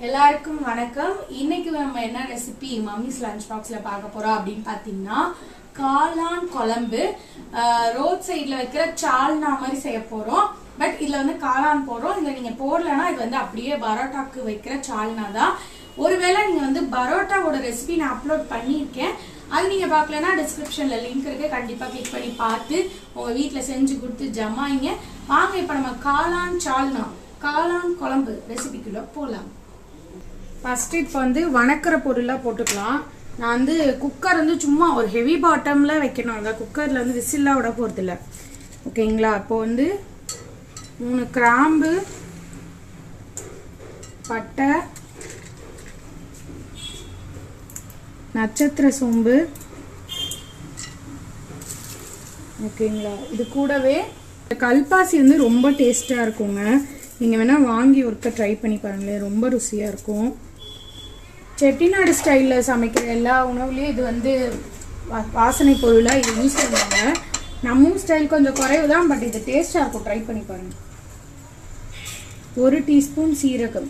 எல்லாருக்கும் வணக்கம் இன்னைக்கு நம்ம என்ன ரெசிபி மம்மிஸ் லஞ்ச் பாக்ஸ்ல பார்க்க போறோம் அப்படின்னு பார்த்தீங்கன்னா காளான் குழம்பு ரோட் சைடில் வைக்கிற சால்னா மாதிரி செய்ய போறோம் பட் இதுல வந்து காளான் போடுறோம் இதுல நீங்க போடலன்னா இது வந்து அப்படியே பரோட்டாக்கு வைக்கிற சால்னா தான் ஒருவேளை நீங்க வந்து பரோட்டாவோட ரெசிபி நான் அப்லோட் பண்ணியிருக்கேன் அது நீங்க பார்க்கலன்னா டிஸ்கிரிப்ஷன்ல லிங்க் இருக்கு கண்டிப்பா கிளிக் பண்ணி பார்த்து உங்க வீட்ல செஞ்சு கொடுத்து ஜமாயிங்க வாங்க இப்ப நம்ம காளான் சால்னா காளான் குழம்பு ரெசிபிக்குள்ள போலாம் ஃபர்ஸ்ட் இப்போ வந்து வணக்கிற பொருளாக போட்டுக்கலாம் நான் வந்து குக்கர் வந்து சும்மா ஒரு ஹெவி பாட்டமில் வைக்கணும் அந்த குக்கரில் வந்து விசில்லாம் விட போகிறதில்ல ஓகேங்களா இப்போ வந்து மூணு கிராம்பு பட்டை நட்சத்திர சோம்பு ஓகேங்களா இது கூடவே கல்பாசி வந்து ரொம்ப டேஸ்ட்டாக இருக்குங்க நீங்கள் வேணால் வாங்கி ஒருக்க ட்ரை பண்ணி பாருங்களேன் ரொம்ப ருசியாக இருக்கும் செட்டிநாடு ஸ்டைலில் சமைக்கிற எல்லா உணவுலேயும் இது வந்து வா- வாசனை பொருளாக இது யூஸ் பண்ணுவாங்க நம்ம ஊர் ஸ்டைல் கொஞ்சம் குறைவு தான் பட் இது டேஸ்ட்டாக இருக்கும் ட்ரை பண்ணி பாருங்க ஒரு டீஸ்பூன் சீரகம்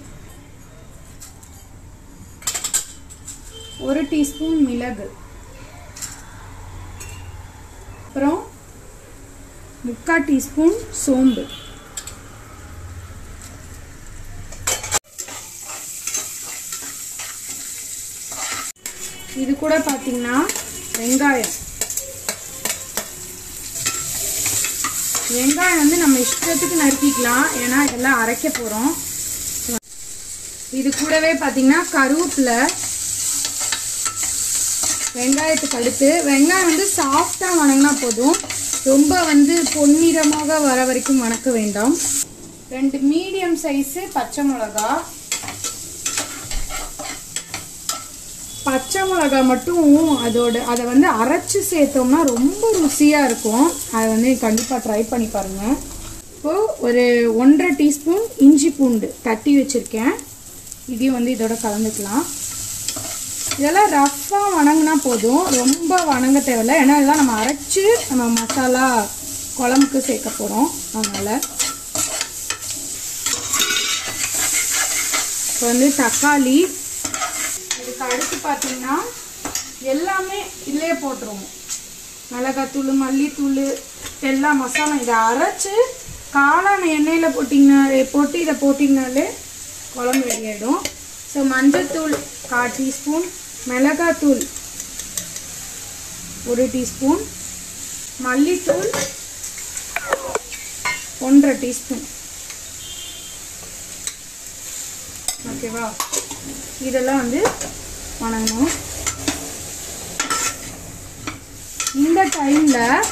ஒரு டீஸ்பூன் மிளகு அப்புறம் முக்கால் டீஸ்பூன் சோம்பு இது கூட பார்த்தீங்கன்னா வெங்காயம் வெங்காயம் வந்து நம்ம இஷ்டத்துக்கு நறுக்கிக்கலாம் ஏன்னா இதெல்லாம் அரைக்க போகிறோம் இது கூடவே பார்த்தீங்கன்னா கருவேப்பிலை வெங்காயத்துக்கு அடுத்து வெங்காயம் வந்து சாஃப்டாக வணங்கினா போதும் ரொம்ப வந்து பொன்னிறமாக வர வரைக்கும் வணக்க வேண்டாம் ரெண்டு மீடியம் சைஸு பச்சை மிளகா பச்சை மிளகா மட்டும் அதோட அதை வந்து அரைச்சு சேர்த்தோம்னா ரொம்ப ருசியாக இருக்கும் அதை வந்து கண்டிப்பாக ட்ரை பண்ணி பாருங்கள் இப்போது ஒரு ஒன்றரை டீஸ்பூன் இஞ்சி பூண்டு தட்டி வச்சுருக்கேன் இதையும் வந்து இதோட கலந்துக்கலாம் இதெல்லாம் ரஃப்பாக வணங்கினா போதும் ரொம்ப வணங்க தேவையில்ல ஏன்னா இதெல்லாம் நம்ம அரைச்சு நம்ம மசாலா குழம்புக்கு சேர்க்க போகிறோம் அதனால் இப்போ வந்து தக்காளி இதுக்கு அடுத்து பார்த்தீங்கன்னா எல்லாமே இதிலே போட்டுருவோம் மிளகாத்தூள் மல்லித்தூள் எல்லா மசாலா இதை அரைச்சு காளான் எண்ணெயில் போட்டிங்கனாலே போட்டு இதை போட்டிங்கனாலே குழம்பு ரெடி ஆகிடும் ஸோ மஞ்சத்தூள் கால் டீஸ்பூன் மிளகாத்தூள் ஒரு டீஸ்பூன் மல்லித்தூள் ஒன்றரை டீஸ்பூன் ஓகேவா இதெல்லாம் வந்து வணங்கணும் இந்த டைமில்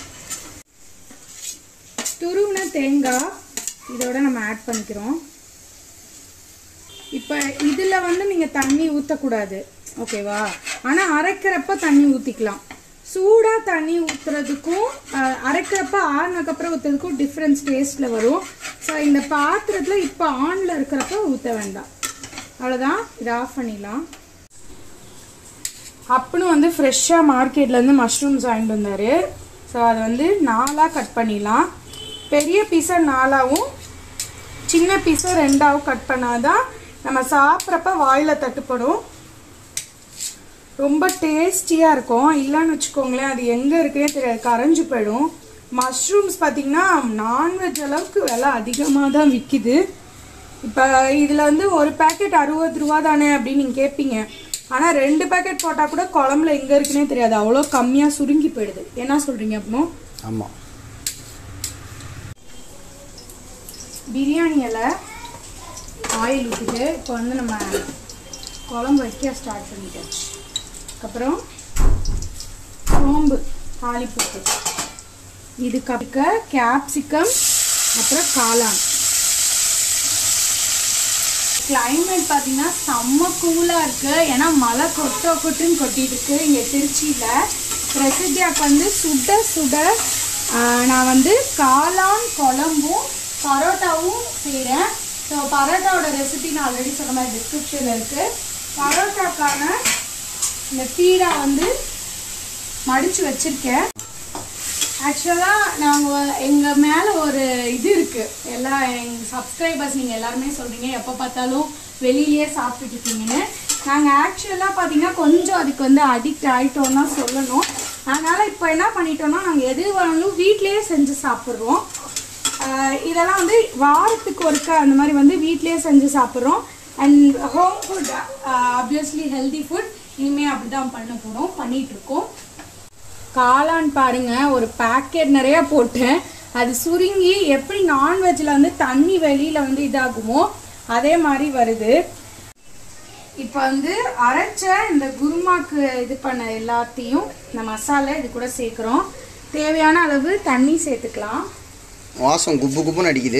துருவின தேங்காய் இதோட நம்ம ஆட் பண்ணிக்கிறோம் இப்போ இதில் வந்து நீங்கள் தண்ணி ஊற்றக்கூடாது ஓகேவா ஆனால் அரைக்கிறப்ப தண்ணி ஊற்றிக்கலாம் சூடாக தண்ணி ஊற்றுறதுக்கும் அரைக்கிறப்ப ஆறுனதுக்கப்புறம் ஊற்றுறதுக்கும் டிஃப்ரென்ஸ் டேஸ்ட்டில் வரும் ஸோ இந்த பாத்திரத்தில் இப்போ ஆனில் இருக்கிறப்ப ஊற்ற வேண்டாம் அவ்வளோதான் இதை ஆஃப் பண்ணிடலாம் அப்புன்னு வந்து ஃப்ரெஷ்ஷாக மார்க்கெட்லேருந்து மஷ்ரூம்ஸ் வாங்கிட்டு வந்தார் ஸோ அதை வந்து நாலாக கட் பண்ணிடலாம் பெரிய பீஸை நாலாவும் சின்ன பீஸை ரெண்டாவும் கட் பண்ணாதான் நம்ம சாப்பிட்றப்ப வாயில் தட்டுப்படும் ரொம்ப டேஸ்டியாக இருக்கும் இல்லைன்னு வச்சுக்கோங்களேன் அது எங்கே இருக்குன்னே தெரியாது கரைஞ்சு போயிடும் மஷ்ரூம்ஸ் பார்த்தீங்கன்னா நான்வெஜ் அளவுக்கு விலை அதிகமாக தான் விற்கிது இப்போ இதில் வந்து ஒரு பேக்கெட் அறுபது ரூபா தானே அப்படின்னு நீங்கள் கேட்பீங்க ஆனால் ரெண்டு பேக்கெட் போட்டால் கூட குழம்புல எங்கே இருக்குன்னே தெரியாது அவ்வளோ கம்மியாக சுருங்கி போயிடுது என்ன சொல்கிறீங்க அப்படின்னா ஆமாம் பிரியாணி இலை ஆயில் ஊற்றிட்டு இப்போ வந்து நம்ம குழம்பு வைக்க ஸ்டார்ட் பண்ணிட்டாச்சு அதுக்கப்புறம் சோம்பு தாளிப்பூட்டு இதுக்கு அப்புற கேப்சிகம் அப்புறம் காளான் கிளைமேட் பார்த்தீங்கன்னா செம்ம கூலாக இருக்குது ஏன்னா மழை கொட்டோ கொட்டுன்னு கொட்டிட்டு இருக்கு இங்கே திருச்சியில் பிரசித்தியாக்கு வந்து சுட சுட ஆஹ், நான் வந்து காளான் குழம்பும் பரோட்டாவும் செய்கிறேன் ஸோ பரோட்டாவோட ரெசிபி நான் ஆல்ரெடி சொன்ன மாதிரி டிஸ்கிரிப்ஷனில் இருக்குது பரோட்டாக்கான இந்த பீடா வந்து மடித்து வச்சுருக்கேன் ஆக்சுவலாக நாங்கள் எங்கள் மேலே ஒரு இது இருக்குது எல்லா எங்கள் சப்ஸ்கிரைபர்ஸ் நீங்கள் எல்லாருமே சொல்கிறீங்க எப்போ பார்த்தாலும் வெளியிலேயே சாப்பிட்டுட்டு இருக்கீங்கன்னு நாங்கள் ஆக்சுவலாக பார்த்தீங்கன்னா கொஞ்சம் அதுக்கு வந்து அடிக்ட் ஆகிட்டோம் தான் சொல்லணும் அதனால் இப்போ என்ன பண்ணிட்டோம்னா நாங்கள் எது வேணாலும் வீட்டிலேயே செஞ்சு சாப்பிட்றோம் ஆஹ் இதெல்லாம் வந்து வாரத்துக்கு ஒருக்கா அந்த மாதிரி வந்து வீட்லேயே செஞ்சு சாப்பிட்றோம் and home food obviously healthy food இனிமேல் அப்படி தான் பண்ண போகிறோம் பண்ணிகிட்ருக்கோம் காளான் பாருங்க ஒரு பேக்கெட் நிறைய போட்டேன் அது சுருங்கி எப்படி நான்வெஜ்ல வந்து தண்ணி வெளியில வந்து இதாகுமோ அதே மாதிரி வருது இப்போ வந்து அரைச்ச இந்த குருமாக்கு இது பண்ண எல்லாத்தையும் இந்த மசாலா இது கூட சேர்க்குறோம் தேவையான அளவு தண்ணி சேர்த்துக்கலாம் வாசம் குப்பு குப்புன்னு அடிக்குது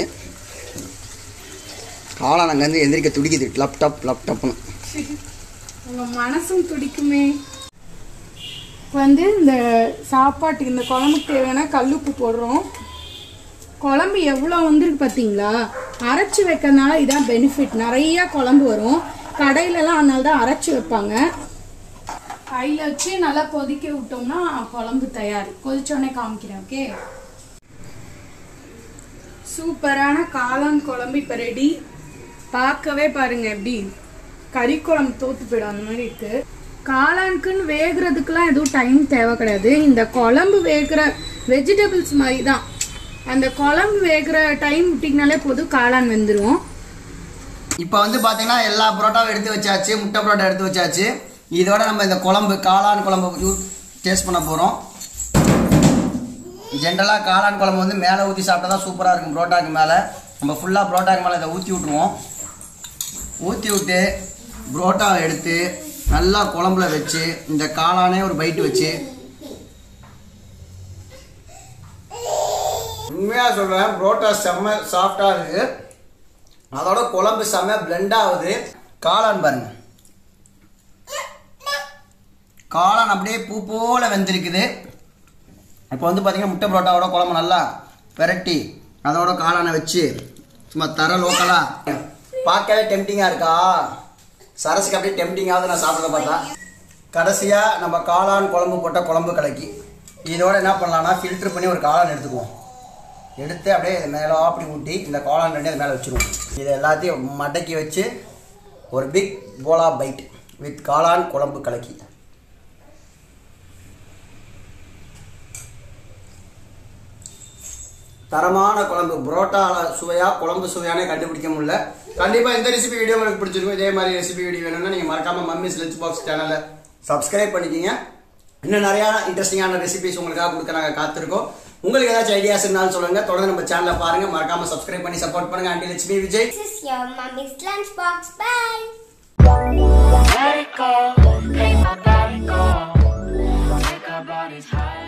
காளான் அங்கேருந்து எந்திரிக்க துடிக்குது லப்டாப் லேப்டாப்னு உங்க மனசும் துடிக்குமே இப்போ வந்து இந்த சாப்பாட்டுக்கு இந்த குழம்புக்கு தேவையான கல்லுப்பு போடுறோம் குழம்பு எவ்வளோ வந்திருக்கு பார்த்தீங்களா அரைச்சி வைக்கிறதுனால இதான் பெனிஃபிட் நிறைய குழம்பு வரும் கடையிலலாம் அதனால தான் அரைச்சி வைப்பாங்க கையில் வச்சு நல்லா கொதிக்க விட்டோம்னா குழம்பு தயார் கொதிச்சோடனே காமிக்கிறேன் ஓகே சூப்பரான காளான் குழம்பு இப்போ ரெடி பார்க்கவே பாருங்க எப்படி கறி குழம்பு தோத்து போயிடும் அந்த மாதிரி இருக்கு காளானுக்குன்னு வேகிறதுக்குலாம் எதுவும் டைம் தேவை கிடையாது இந்த குழம்பு வேகிற வெஜிடபிள்ஸ் மாதிரி தான் அந்த குழம்பு வேகிற டைம் விட்டிங்கனாலே போதும் காளான் வெந்துடும் இப்போ வந்து பார்த்தீங்கன்னா எல்லா புரோட்டாவும் எடுத்து வச்சாச்சு முட்டை புரோட்டா எடுத்து வச்சாச்சு இதோட நம்ம இந்த குழம்பு காளான் குழம்பு டேஸ்ட் பண்ண போகிறோம் ஜென்ரலாக காளான் குழம்பு வந்து மேலே ஊற்றி சாப்பிட்டா தான் சூப்பராக இருக்கும் புரோட்டாக்கு மேலே நம்ம ஃபுல்லாக புரோட்டாக்கு மேலே இதை ஊற்றி விட்ருவோம் ஊற்றி விட்டு புரோட்டாவை எடுத்து நல்லா குழம்புல வச்சு இந்த காளானே ஒரு பைட்டு வச்சு உண்மையாக சொல்கிறேன் புரோட்டா செம்ம சாஃப்டாக இருக்குது அதோட குழம்பு செம்ம பிளெண்ட் ஆகுது காளான் பாருங்க காளான் அப்படியே பூ போல வெந்திருக்குது இப்போ வந்து பார்த்தீங்கன்னா முட்டை புரோட்டாவோட குழம்பு நல்லா பெரட்டி அதோட காளானை வச்சு சும்மா தர லோக்கலாக பார்க்கவே டெம்டிங்காக இருக்கா சரசுக்கு அப்படியே டெம்டிங் ஆகுது நான் சாப்பிட்றத பார்த்தா கடைசியாக நம்ம காளான் குழம்பு போட்ட குழம்பு கலக்கி இதோட என்ன பண்ணலாம்னா ஃபில்டர் பண்ணி ஒரு காளான் எடுத்துக்குவோம் எடுத்து அப்படியே இது மேலே அப்படி ஊட்டி இந்த காளான் ரெண்டு அது மேலே வச்சுருவோம் இதை எல்லாத்தையும் மடக்கி வச்சு ஒரு பிக் போலா பைட் வித் காளான் குழம்பு கலக்கி தரமான குழம்பு புரோட்டால சுவையா குழம்பு சுவையானே கண்டுபிடிக்க முடியல கண்டிப்பா இந்த ரெசிபி வீடியோ உங்களுக்கு பிடிச்சிருக்கும் இதே மாதிரி ரெசிபி வீடியோ வேணும்னா நீங்க மறக்காம மம்மிஸ் லஞ்ச் பாக்ஸ் சேனலை சப்ஸ்கிரைப் பண்ணிக்கிங்க இன்னும் நிறைய இன்ட்ரெஸ்டிங்கான ரெசிபிஸ் உங்களுக்காக கொடுக்க நாங்கள் காத்திருக்கோம் உங்களுக்கு ஏதாச்சும் ஐடியாஸ் இருந்தாலும் சொல்லுங்க தொடர்ந்து நம்ம சேனலை பாருங்க மறக்காம சப்ஸ்கிரைப் பண்ணி சப்போர்ட் பண்ணுங்க aunty Lakshmi Vijay This is your mommy's lunchbox. Bye. Let it go, let my body go. Make our bodies high.